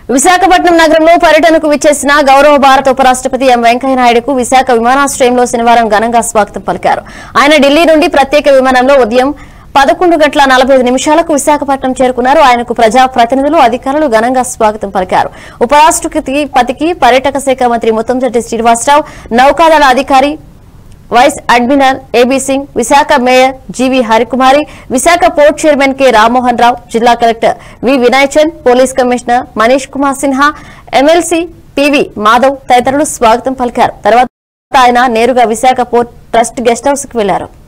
విశాఖపట్నం నగరంలో పర్యటనకు విచ్చేసిన గౌరవ భారత ఉపరాష్ట్రపతి ఎం వెంకయ్యనాయుడుకు విశాఖ విమానాశ్రయంలో శనివారం ఘనంగా స్వాగతం పలికారు ఆయన ఢిల్లీ నుండి ప్రత్యేక విమానంలో ఉదయం పదకొండు గంటల నలభై ఐదు నిమిషాలకు విశాఖపట్నం చేరుకున్నారు ఆయనకు ప్రజా ప్రతినిధులు అధికారులు ఘనంగా స్వాగతం పలికారు ఉపరాష్ట్రపతి పతికి పర్యాటక శాఖ మంత్రి ముత్తంశెట్టి శ్రీనివాసరావు నౌకాదళ అధికారి vice admiral A B Singh Visakha mayor G V Harikumari Visakha port chairman K Rammohan Rao జిల్లా collector V Vinay Chand police commissioner Manish Kumar Sinha MLC P V Madhav తదితరులు స్వాగతం పలికారు తర్వాత ఆయన నేరుగా Visakha port trust guest house కు వెళ్లారు